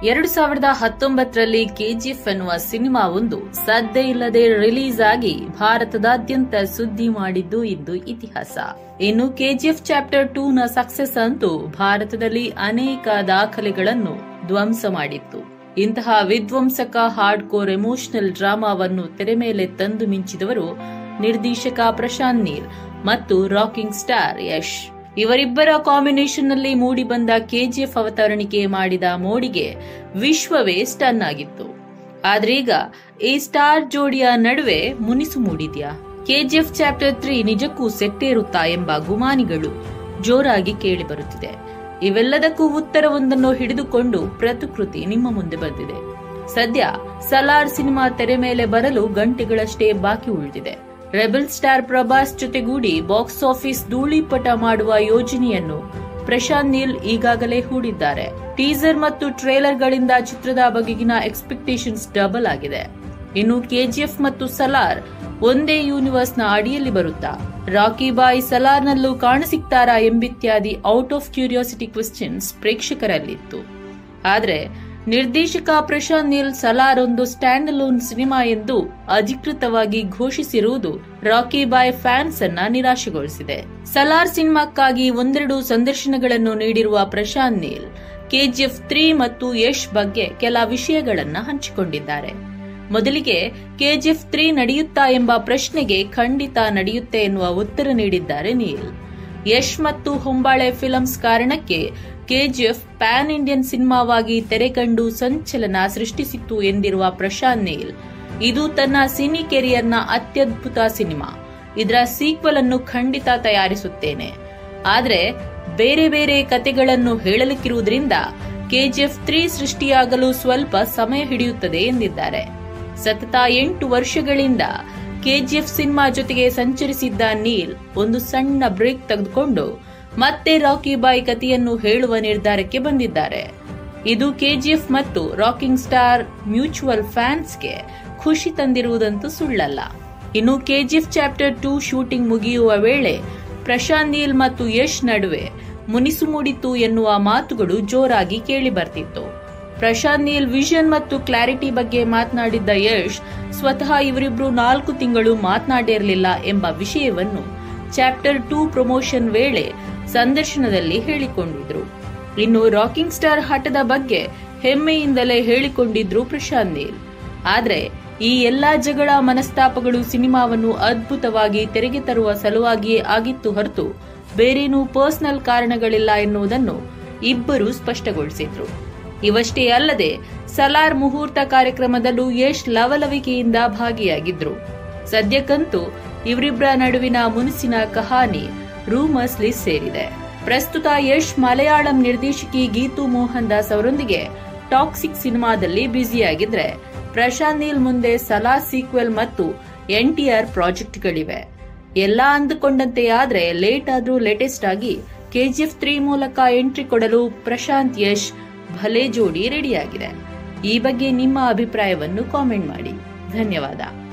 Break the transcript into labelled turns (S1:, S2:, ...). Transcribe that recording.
S1: ಎರಡು ಸಾವಿರದ ಹತ್ತೊಂಬತ್ತರಲ್ಲಿ ಕೆಜಿಎಫ್ ಎನ್ನುವ ಸಿನಿಮಾ ಒಂದು ಸದ್ದೇ ಇಲ್ಲದೆ ರಿಲೀಸ್ ಆಗಿ ಭಾರತದಾದ್ಯಂತ ಸುದ್ದಿ ಮಾಡಿದ್ದು ಇಂದು ಇತಿಹಾಸ ಇನ್ನು ಕೆಜಿಎಫ್ ಚಾಪ್ಟರ್ ಟೂ ನ ಸಕ್ಸೆಸ್ ಅಂತೂ ಭಾರತದಲ್ಲಿ ಅನೇಕ ದಾಖಲೆಗಳನ್ನು ಧ್ವಂಸ ಮಾಡಿತ್ತು ಇಂತಹ ವಿಧ್ವಂಸಕ ಹಾರ್ಡ್ ಕೋರ್ ಎಮೋಷನಲ್ ಡ್ರಾಮಾವನ್ನು ತೆರೆ ಮೇಲೆ ತಂದು ಮಿಂಚಿದವರು ನಿರ್ದೇಶಕ ಪ್ರಶಾಂತ್ ನೀಲ್ ಮತ್ತು ರಾಕಿಂಗ್ ಸ್ಟಾರ್ ಯಶ್ ಇವರಿಬ್ಬರ ಕಾಂಬಿನೇಷನ್ ನಲ್ಲಿ ಮೂಡಿಬಂದ ಕೆಜಿಎಫ್ ಅವತರಣಿಕೆ ಮಾಡಿದ ಮೋಡಿಗೆ ವಿಶ್ವವೇ ಸ್ಟನ್ ಆಗಿತ್ತು ಆದ್ರೀಗ ಈ ಸ್ಟಾರ್ ಜೋಡಿಯ ನಡುವೆ ಮುನಿಸು ಮೂಡಿದ್ಯಾ ಕೆಜಿಎಫ್ ಚಾಪ್ಟರ್ ತ್ರೀ ನಿಜಕ್ಕೂ ಸೆಟ್ಟೇರುತ್ತಾ ಎಂಬ ಗುಮಾನಿಗಳು ಜೋರಾಗಿ ಕೇಳಿಬರುತ್ತಿದೆ ಇವೆಲ್ಲದಕ್ಕೂ ಉತ್ತರವೊಂದನ್ನು ಹಿಡಿದುಕೊಂಡು ಪ್ರತಿಕೃತಿ ನಿಮ್ಮ ಮುಂದೆ ಬಂದಿದೆ ಸದ್ಯ ಸಲಾರ್ ಸಿನಿಮಾ ತೆರೆ ಮೇಲೆ ಬರಲು ಗಂಟೆಗಳಷ್ಟೇ ಬಾಕಿ ಉಳಿದಿದೆ ರೆಬಲ್ ಸ್ಟಾರ್ ಪ್ರಭಾಸ್ ಜೊತೆಗೂಡಿ ಬಾಕ್ಸ್ ಆಫೀಸ್ ಧೂಳಿಪಟ ಮಾಡುವ ಯೋಜನೆಯನ್ನು ಪ್ರಶಾಂತ್ ನೀಲ್ ಈಗಾಗಲೇ ಹೂಡಿದ್ದಾರೆ ಟೀಸರ್ ಮತ್ತು ಟ್ರೇಲರ್ಗಳಿಂದ ಚಿತ್ರದ ಬಗೆಗಿನ ಎಕ್ಸ್ಪೆಕ್ಟೇಷನ್ಸ್ ಡಬಲ್ ಆಗಿದೆ ಇನ್ನು ಕೆಜಿಎಫ್ ಮತ್ತು ಸಲಾರ್ ಒಂದೇ ಯೂನಿವರ್ಸ್ನ ಅಡಿಯಲ್ಲಿ ಬರುತ್ತಾ ರಾಕಿ ಬಾಯ್ ಸಲಾರ್ನಲ್ಲೂ ಕಾಣಸಿಗ್ತಾರಾ ಎಂಬಿತ್ಯಾದಿ ಔಟ್ ಆಫ್ ಕ್ಯೂರಿಯಾಸಿಟಿ ಕ್ವೆಶ್ಚನ್ಸ್ ಪ್ರೇಕ್ಷಕರಲ್ಲಿತ್ತು ಆದ್ರೆ ನಿರ್ದೇಶಕ ಪ್ರಶಾಂತ್ ನೀಲ್ ಸಲಾರ್ ಒಂದು ಸ್ಟ್ಯಾಂಡ್ ಅಲೋನ್ ಸಿನಿಮಾ ಎಂದು ಅಧಿಕೃತವಾಗಿ ಘೋಷಿಸಿರುವುದು ರಾಕಿ ಬಾಯ್ ಫ್ಯಾನ್ಸ್ ಅನ್ನ ನಿರಾಶೆಗೊಳಿಸಿದೆ ಸಲಾರ್ ಸಿನಿಮಾಕ್ಕಾಗಿ ಒಂದೆರಡು ಸಂದರ್ಶನಗಳನ್ನು ನೀಡಿರುವ ಪ್ರಶಾಂತ್ ನೀಲ್ ಕೆಜಿಎಫ್ ತ್ರೀ ಮತ್ತು ಯಶ್ ಬಗ್ಗೆ ಕೆಲ ವಿಷಯಗಳನ್ನ ಹಂಚಿಕೊಂಡಿದ್ದಾರೆ ಮೊದಲಿಗೆ ಕೆಜಿಎಫ್ ತ್ರೀ ನಡೆಯುತ್ತಾ ಎಂಬ ಪ್ರಶ್ನೆಗೆ ಖಂಡಿತ ನಡೆಯುತ್ತೆ ಎನ್ನುವ ಉತ್ತರ ನೀಡಿದ್ದಾರೆ ನೀಲ್ ಯಶ್ ಮತ್ತು ಹೊಂಬಾಳೆ ಫಿಲ್ಮ್ಸ್ ಕಾರಣಕ್ಕೆ ಕೆಜಿಎಫ್ ಪ್ಯಾನ್ ಇಂಡಿಯನ್ ಸಿನಿಮಾವಾಗಿ ತೆರೆಕಂಡು ಸಂಚಲನ ಸೃಷ್ಟಿಸಿತ್ತು ಎಂದಿರುವ ಪ್ರಶಾಂತ್ ನೀಲ್ ಇದು ತನ್ನ ಸಿನಿ ಕೆರಿಯರ್ನ ಅತ್ಯದ್ಭುತ ಸಿನಿಮಾ ಇದರ ಸೀಕ್ವಲ್ ಅನ್ನು ಖಂಡಿತ ತಯಾರಿಸುತ್ತೇನೆ ಆದ್ರೆ ಬೇರೆ ಬೇರೆ ಕತೆಗಳನ್ನು ಹೇಳಲಿಕ್ಕಿರುವುದರಿಂದ ಕೆಜಿಎಫ್ ತ್ರೀ ಸೃಷ್ಟಿಯಾಗಲು ಸ್ವಲ್ಪ ಸಮಯ ಹಿಡಿಯುತ್ತದೆ ಎಂದಿದ್ದಾರೆ ಸತತ ಎಂಟು ವರ್ಷಗಳಿಂದ ಕೆಜಿಎಫ್ ಸಿನಿಮಾ ಜೊತೆಗೆ ಸಂಚರಿಸಿದ್ದ ನೀಲ್ ಒಂದು ಸಣ್ಣ ಬ್ರೇಕ್ ತೆಗೆದುಕೊಂಡು ಮತ್ತೆ ರಾಕಿ ಬಾಯ್ ಕಥೆಯನ್ನು ಹೇಳುವ ನಿರ್ಧಾರಕ್ಕೆ ಬಂದಿದ್ದಾರೆ ಇದು ಕೆಜಿಎಫ್ ಮತ್ತು ರಾಕಿಂಗ್ ಸ್ಟಾರ್ ಮ್ಯೂಚುವಲ್ ಫ್ಯಾನ್ಸ್ಗೆ ಖುಷಿ ತಂದಿರುವುದಂತೂ ಸುಳ್ಳಲ್ಲ ಇನ್ನು ಕೆಜಿಎಫ್ ಚಾಪ್ಟರ್ ಟೂ ಶೂಟಿಂಗ್ ಮುಗಿಯುವ ವೇಳೆ ಪ್ರಶಾಂತ್ ನೀಲ್ ಮತ್ತು ಯಶ್ ನಡುವೆ ಮುನಿಸು ಮೂಡಿತು ಎನ್ನುವ ಮಾತುಗಳು ಜೋರಾಗಿ ಕೇಳಿ ಬರ್ತಿತ್ತು ಪ್ರಶಾಂತ್ ನೀಲ್ ವಿಷನ್ ಮತ್ತು ಕ್ಲಾರಿಟಿ ಬಗ್ಗೆ ಮಾತನಾಡಿದ್ದ ಯಶ್ ಸ್ವತಃ ಇವರಿಬ್ರು ನಾಲ್ಕು ತಿಂಗಳು ಮಾತನಾಡಿರಲಿಲ್ಲ ಎಂಬ ವಿಷಯವನ್ನು ಚಾಪ್ಟರ್ ಟೂ ಪ್ರಮೋಷನ್ ವೇಳೆ ಸಂದರ್ಶನದಲ್ಲಿ ಹೇಳಿಕೊಂಡಿದ್ರು ಇನ್ನು ರಾಕಿಂಗ್ ಸ್ಟಾರ್ ಹಠದ ಬಗ್ಗೆ ಹೆಮ್ಮೆಯಿಂದಲೇ ಹೇಳಿಕೊಂಡಿದ್ರು ಪ್ರಶಾಂತ್ ನೀಲ್ ಆದ್ರೆ ಈ ಎಲ್ಲಾ ಜಗಳ ಮನಸ್ತಾಪಗಳು ಸಿನಿಮಾವನ್ನು ಅದ್ಭುತವಾಗಿ ತೆರೆಗೆ ತರುವ ಸಲುವಾಗಿಯೇ ಆಗಿತ್ತು ಹೊರತು ಬೇರೇನೂ ಪರ್ಸನಲ್ ಕಾರಣಗಳಿಲ್ಲ ಎನ್ನುವುದನ್ನು ಇಬ್ಬರು ಸ್ಪಷ್ಟಗೊಳಿಸಿದ್ರು ಇವಷ್ಟೇ ಅಲ್ಲದೆ ಸಲಾರ್ ಮುಹೂರ್ತ ಕಾರ್ಯಕ್ರಮದಲ್ಲೂ ಯಶ್ ಲವಲವಿಕೆಯಿಂದ ಭಾಗಿಯಾಗಿದ್ರು ಸದ್ಯಕ್ಕಂತೂ ಇವರಿಬ್ಬರ ನಡುವಿನ ಮುನಿಸಿನ ಕಹಾನಿ ರೂಮರ್ಸ್ ಲಿಸ್ಟ್ ಸೇರಿದೆ ಪ್ರಸ್ತುತ ಯಶ್ ಮಲಯಾಳಂ ನಿರ್ದೇಶಕಿ ಗೀತು ಮೋಹನ್ ದಾಸ್ ಅವರೊಂದಿಗೆ ಟಾಕ್ಸಿಕ್ ಸಿನಿಮಾದಲ್ಲಿ ಬ್ಯುಸಿಯಾಗಿದ್ರೆ ಪ್ರಶಾಂತ್ ನೀಲ್ ಮುಂದೆ ಸಲಾ ಸೀಕ್ವೆಲ್ ಮತ್ತು ಎನ್ಟಿಆರ್ ಪ್ರಾಜೆಕ್ಟ್ಗಳಿವೆ ಎಲ್ಲ ಅಂದುಕೊಂಡಂತೆ ಆದ್ರೆ ಲೇಟ್ ಆದ್ರೂ ಲೇಟೆಸ್ಟ್ ಆಗಿ ಕೆಜಿಎಫ್ ತ್ರೀ ಮೂಲಕ ಎಂಟ್ರಿ ಕೊಡಲು ಪ್ರಶಾಂತ್ ಯಶ್ ಭಲೆ ಜೋಡಿ ರೆಡಿಯಾಗಿದೆ ಈ ಬಗ್ಗೆ ನಿಮ್ಮ ಅಭಿಪ್ರಾಯವನ್ನು ಕಾಮೆಂಟ್ ಮಾಡಿ ಧನ್ಯವಾದ